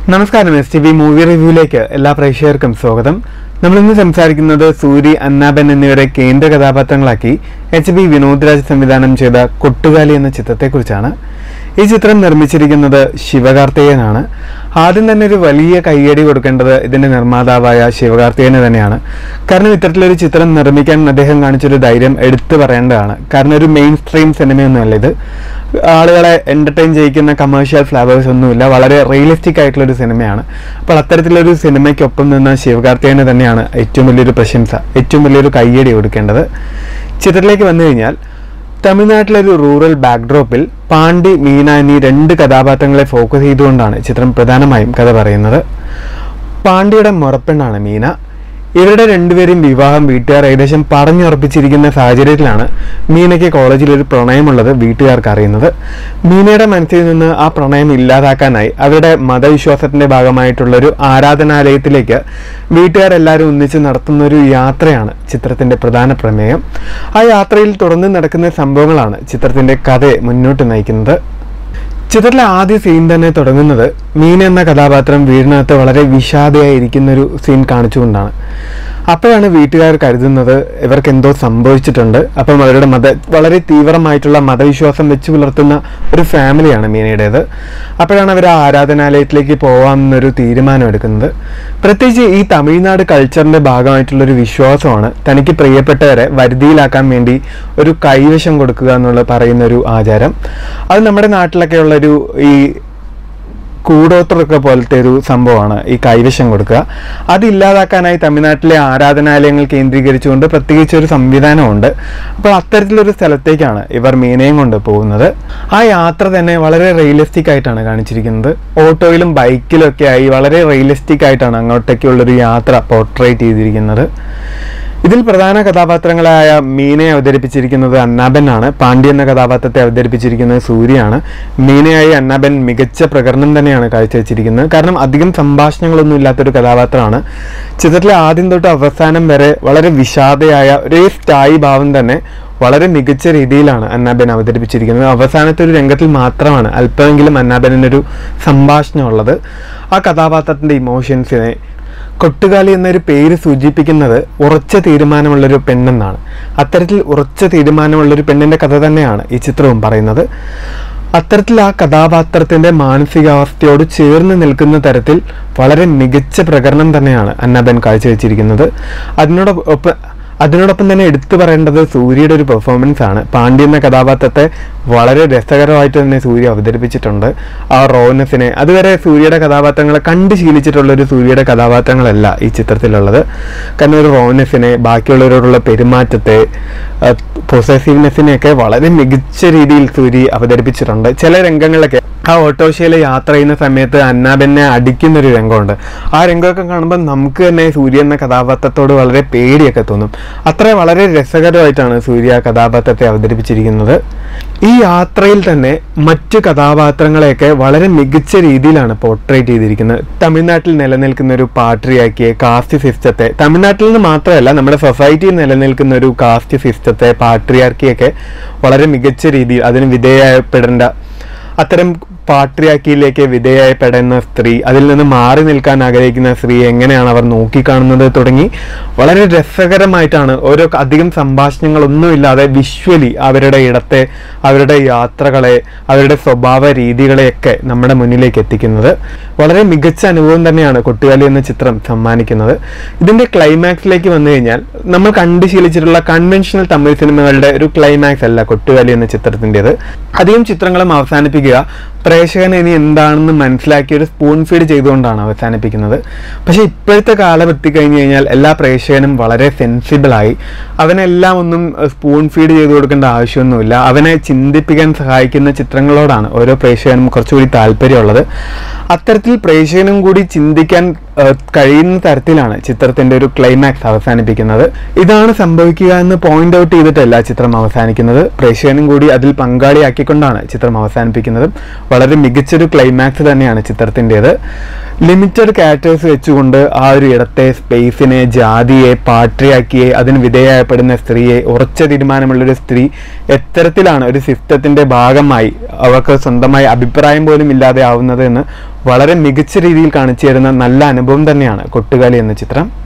നമസ്കാരം S T V movie റിവ്യൂയിലേക്ക് എല്ലാ പ്രേക്ഷകർക്കും സ്വാഗതം നമ്മളിന്ന് സംസാരിക്കുന്നത് സൂരി അന്നാബൻ എന്നിവരെ കേന്ദ്ര കഥാപാത്രങ്ങളാക്കി എച്ച് ബി വിനോദ് രാജ് സംവിധാനം ചെയ്ത കൊട്ടുകാലി എന്ന ചിത്രത്തെക്കുറിച്ചാണ് ഈ ചിത്രം നിർമ്മിച്ചിരിക്കുന്നത് ശിവകാർത്തികേയനാണ് ആദ്യം തന്നെ ഒരു വലിയ കയ്യടി കൊടുക്കേണ്ടത് ഇതിന്റെ നിർമ്മാതാവായ ശിവകാർത്തികേയന് തന്നെയാണ് കാരണം ഇത്തരത്തിലൊരു ചിത്രം നിർമ്മിക്കാൻ അദ്ദേഹം കാണിച്ചൊരു ധൈര്യം എടുത്തു പറയേണ്ടതാണ് കാരണം ഒരു മെയിൻ സ്ട്രീം സിനിമയൊന്നുമല്ല ഇത് ആളുകളെ എന്റർടൈൻ ചെയ്യിക്കുന്ന കമേഴ്ഷ്യൽ ഫ്ലവേഴ്സ് ഒന്നുമില്ല വളരെ റിയലിസ്റ്റിക് ആയിട്ടുള്ള ഒരു സിനിമയാണ് അപ്പോൾ അത്തരത്തിലൊരു സിനിമയ്ക്കൊപ്പം നിന്ന ശിവകാർത്തികേയന് തന്നെയാണ് ഏറ്റവും വലിയൊരു പ്രശംസ ഏറ്റവും വലിയൊരു കയ്യടി കൊടുക്കേണ്ടത് ചിത്രത്തിലേക്ക് വന്നു കഴിഞ്ഞാൽ തമിഴ്നാട്ടിലെ ഒരു റൂറൽ ബാക്ക്ഡ്രോപ്പിൽ പാണ്ഡി മീന എന്നീ രണ്ട് കഥാപാത്രങ്ങളെ ഫോക്കസ് ചെയ്തുകൊണ്ടാണ് ചിത്രം പ്രധാനമായും കഥ പറയുന്നത് പാണ്ഡ്യയുടെ മുറപ്പെണ്ണാണ് മീന ഇവരുടെ രണ്ടുപേരും വിവാഹം വീട്ടുകാർ ഏകദേശം പറഞ്ഞുറപ്പിച്ചിരിക്കുന്ന സാഹചര്യത്തിലാണ് മീനയ്ക്ക് കോളേജിൽ ഒരു പ്രണയമുള്ളത് വീട്ടുകാർക്ക് അറിയുന്നത് മീനയുടെ മനസ്സിൽ നിന്ന് ആ പ്രണയം ഇല്ലാതാക്കാനായി അവരുടെ മതവിശ്വാസത്തിന്റെ ഭാഗമായിട്ടുള്ള ഒരു ആരാധനാലയത്തിലേക്ക് വീട്ടുകാരെല്ലാവരും ഒന്നിച്ച് നടത്തുന്ന ഒരു യാത്രയാണ് ചിത്രത്തിന്റെ പ്രധാന പ്രമേയം ആ യാത്രയിൽ തുടർന്ന് നടക്കുന്ന സംഭവങ്ങളാണ് ചിത്രത്തിന്റെ കഥയെ മുന്നോട്ട് നയിക്കുന്നത് ചിത്രത്തിലെ ആദ്യ സീൻ തന്നെ തുടങ്ങുന്നത് മീന എന്ന കഥാപാത്രം വീടിനകത്ത് വളരെ വിഷാദയായിരിക്കുന്ന ഒരു സീൻ കാണിച്ചുകൊണ്ടാണ് അപ്പോഴാണ് വീട്ടുകാർ കരുതുന്നത് ഇവർക്ക് എന്തോ സംഭവിച്ചിട്ടുണ്ട് അപ്പം അവരുടെ മത വളരെ തീവ്രമായിട്ടുള്ള മതവിശ്വാസം വെച്ച് പുലർത്തുന്ന ഒരു ഫാമിലിയാണ് മീനയുടേത് അപ്പോഴാണ് അവർ ആ ആരാധനാലയത്തിലേക്ക് പോകാമെന്നൊരു തീരുമാനം എടുക്കുന്നത് പ്രത്യേകിച്ച് ഈ തമിഴ്നാട് കൾച്ചറിന്റെ ഭാഗമായിട്ടുള്ള ഒരു വിശ്വാസമാണ് തനിക്ക് പ്രിയപ്പെട്ടവരെ വരുതിയിലാക്കാൻ വേണ്ടി ഒരു കൈവശം കൊടുക്കുക എന്നുള്ള പറയുന്ന ഒരു ആചാരം അത് നമ്മുടെ നാട്ടിലൊക്കെ ഉള്ളൊരു ഈ കൂടോത്രമൊക്കെ പോലത്തെ ഒരു സംഭവമാണ് ഈ കൈവശം കൊടുക്കുക അതില്ലാതാക്കാനായി തമിഴ്നാട്ടിലെ ആരാധനാലയങ്ങൾ കേന്ദ്രീകരിച്ചുകൊണ്ട് പ്രത്യേകിച്ച് ഒരു സംവിധാനമുണ്ട് അപ്പോൾ അത്തരത്തിലൊരു സ്ഥലത്തേക്കാണ് ഇവർ മീനയും കൊണ്ട് പോകുന്നത് ആ യാത്ര തന്നെ വളരെ റിയലിസ്റ്റിക് ആയിട്ടാണ് കാണിച്ചിരിക്കുന്നത് ഓട്ടോയിലും ബൈക്കിലും ഒക്കെ ആയി വളരെ റിയലിസ്റ്റിക് ആയിട്ടാണ് അങ്ങോട്ടേക്കുള്ളൊരു യാത്ര പോർട്രേറ്റ് ചെയ്തിരിക്കുന്നത് ഇതിൽ പ്രധാന കഥാപാത്രങ്ങളായ മീനയെ അവതരിപ്പിച്ചിരിക്കുന്നത് അന്നാബൻ ആണ് പാണ്ഡ്യ എന്ന കഥാപാത്രത്തെ അവതരിപ്പിച്ചിരിക്കുന്നത് സൂര്യയാണ് മീനയായി അന്നാബൻ മികച്ച പ്രകടനം തന്നെയാണ് കാഴ്ചവെച്ചിരിക്കുന്നത് കാരണം അധികം സംഭാഷണങ്ങളൊന്നും ഇല്ലാത്തൊരു കഥാപാത്രമാണ് ചിത്രത്തിലെ ആദ്യം തൊട്ട് അവസാനം വരെ വളരെ വിഷാദയായ ഒരേ സ്ഥായി ഭാവം തന്നെ വളരെ മികച്ച രീതിയിലാണ് അന്നാബൻ അവതരിപ്പിച്ചിരിക്കുന്നത് അവസാനത്തെ ഒരു രംഗത്തിൽ മാത്രമാണ് അല്പമെങ്കിലും അന്നാബനൊരു സംഭാഷണം ഉള്ളത് ആ കഥാപാത്രത്തിന്റെ ഇമോഷൻസിനെ കൊട്ടുകാലി എന്നൊരു പേര് സൂചിപ്പിക്കുന്നത് ഉറച്ച തീരുമാനമുള്ളൊരു പെണ്ണെന്നാണ് അത്തരത്തിൽ ഉറച്ച തീരുമാനമുള്ളൊരു പെണ്ണിന്റെ കഥ തന്നെയാണ് ഈ ചിത്രവും പറയുന്നത് അത്തരത്തിൽ ആ കഥാപാത്രത്തിന്റെ മാനസികാവസ്ഥയോട് ചേർന്ന് നിൽക്കുന്ന തരത്തിൽ വളരെ മികച്ച പ്രകടനം തന്നെയാണ് അന്നബൻ കാഴ്ചവെച്ചിരിക്കുന്നത് അതിനോടൊപ്പം അതിനോടൊപ്പം തന്നെ എടുത്തു പറയേണ്ടത് സൂര്യയുടെ ഒരു പെർഫോമൻസ് ആണ് പാണ്ഡ്യ എന്ന കഥാപാത്രത്തെ വളരെ രസകരമായിട്ട് തന്നെ സൂര്യ അവതരിപ്പിച്ചിട്ടുണ്ട് ആ റോനെസിനെ അതുവരെ സൂര്യയുടെ കഥാപാത്രങ്ങളെ കണ്ട് ശീലിച്ചിട്ടുള്ള ഒരു സൂര്യയുടെ കഥാപാത്രങ്ങളല്ല ഈ ചിത്രത്തിലുള്ളത് കാരണം ഒരു റോനെസിനെ ബാക്കിയുള്ളവരോടുള്ള പെരുമാറ്റത്തെ പൊസസീവ്നെസ്സിനെയൊക്കെ വളരെ മികച്ച രീതിയിൽ സൂര്യ അവതരിപ്പിച്ചിട്ടുണ്ട് ചില രംഗങ്ങളിലൊക്കെ ആ ഓട്ടോറിക്ഷയിൽ യാത്ര ചെയ്യുന്ന സമയത്ത് അന്നാബെന്നെ അടിക്കുന്ന ഒരു രംഗമുണ്ട് ആ രംഗമൊക്കെ കാണുമ്പോൾ നമുക്ക് തന്നെ സൂര്യ എന്ന കഥാപാത്രത്തോട് വളരെ പേടിയൊക്കെ തോന്നും അത്ര വളരെ രസകരമായിട്ടാണ് സൂര്യ ആ കഥാപാത്രത്തെ അവതരിപ്പിച്ചിരിക്കുന്നത് ഈ യാത്രയിൽ തന്നെ മറ്റു കഥാപാത്രങ്ങളെയൊക്കെ വളരെ മികച്ച രീതിയിലാണ് പോർട്രേറ്റ് ചെയ്തിരിക്കുന്നത് തമിഴ്നാട്ടിൽ നിലനിൽക്കുന്ന ഒരു പാട്രിയാക്കിയ കാസ്റ്റ് സിസ്റ്റത്തെ തമിഴ്നാട്ടിൽ നിന്ന് മാത്രമല്ല നമ്മുടെ സൊസൈറ്റിയിൽ നിലനിൽക്കുന്ന ഒരു കാസ്റ്റ് സിസ്റ്റത്തെ പാട്രിയാർക്കിയൊക്കെ വളരെ മികച്ച രീതിയിൽ അതിന് വിധേയപ്പെടേണ്ട അത്തരം പാട്രിയാക്കിയിലേക്ക് വിധേയപ്പെടുന്ന സ്ത്രീ അതിൽ നിന്ന് മാറി നിൽക്കാൻ ആഗ്രഹിക്കുന്ന സ്ത്രീ എങ്ങനെയാണ് അവർ നോക്കിക്കാണുന്നത് തുടങ്ങി വളരെ രസകരമായിട്ടാണ് ഓരോ അധികം സംഭാഷണങ്ങളൊന്നുമില്ലാതെ വിഷ്വലി അവരുടെ ഇടത്തെ അവരുടെ യാത്രകളെ അവരുടെ സ്വഭാവ രീതികളെയൊക്കെ നമ്മുടെ മുന്നിലേക്ക് എത്തിക്കുന്നത് വളരെ മികച്ച അനുഭവം തന്നെയാണ് കൊട്ടുകാലി എന്ന ചിത്രം സമ്മാനിക്കുന്നത് ഇതിന്റെ ക്ലൈമാക്സിലേക്ക് വന്നു കഴിഞ്ഞാൽ നമ്മൾ കണ്ടു ശീലിച്ചിട്ടുള്ള കൺവെൻഷണൽ തമിഴ് സിനിമകളുടെ ഒരു ക്ലൈമാക്സ് അല്ല കൊട്ടുകാലി എന്ന ചിത്രത്തിൻ്റെത് അധികം ചിത്രങ്ങളും അവസാനിപ്പിക്കുക പ്രേക്ഷകൻ ഇനി എന്താണെന്ന് മനസ്സിലാക്കി ഒരു സ്പൂൺ ഫീഡ് ചെയ്തുകൊണ്ടാണ് അവസാനിപ്പിക്കുന്നത് പക്ഷേ ഇപ്പോഴത്തെ കാലം എത്തിക്കഴിഞ്ഞു കഴിഞ്ഞാൽ എല്ലാ പ്രേക്ഷകനും വളരെ സെൻസിബിളായി അവനെല്ലാം ഒന്നും സ്പൂൺ ഫീഡ് ചെയ്തു കൊടുക്കേണ്ട ആവശ്യമൊന്നുമില്ല അവനെ ചിന്തിപ്പിക്കാൻ സഹായിക്കുന്ന ചിത്രങ്ങളോടാണ് ഓരോ പ്രേക്ഷകനും കുറച്ചുകൂടി താല്പര്യമുള്ളത് അത്തരത്തിൽ പ്രേക്ഷകനും കൂടി ചിന്തിക്കാൻ ഏഹ്, കഴിയുന്ന തരത്തിലാണ് ചിത്രത്തിന്റെ ഒരു ക്ലൈമാക്സ് അവസാനിപ്പിക്കുന്നത് ഇതാണ് സംഭവിക്കുക എന്ന് പോയിന്റ് ഔട്ട് ചെയ്തിട്ടല്ല ചിത്രം അവസാനിക്കുന്നത് പ്രേക്ഷകനും കൂടി അതിൽ പങ്കാളിയാക്കിക്കൊണ്ടാണ് ചിത്രം അവസാനിപ്പിക്കുന്നത് വളരെ മികച്ചൊരു ക്ലൈമാക്സ് തന്നെയാണ് ചിത്രത്തിൻ്റെത് ലിമിറ്റഡ് ക്യാരക്ടേഴ്സ് വെച്ചുകൊണ്ട് ആ ഒരു ഇടത്തെ സ്പേസിനെ ജാതിയെ പാട്രിയാക്കിയെ അതിന് വിധേയപ്പെടുന്ന സ്ത്രീയെ ഉറച്ച തീരുമാനമുള്ളൊരു സ്ത്രീ എത്തരത്തിലാണ് ഒരു സിസ്റ്റത്തിന്റെ ഭാഗമായി അവർക്ക് സ്വന്തമായി അഭിപ്രായം പോലും ഇല്ലാതെ ആവുന്നത് എന്ന് വളരെ മികച്ച രീതിയിൽ കാണിച്ചു തരുന്ന നല്ല അനുഭവം തന്നെയാണ് കൊട്ടുകാലി എന്ന ചിത്രം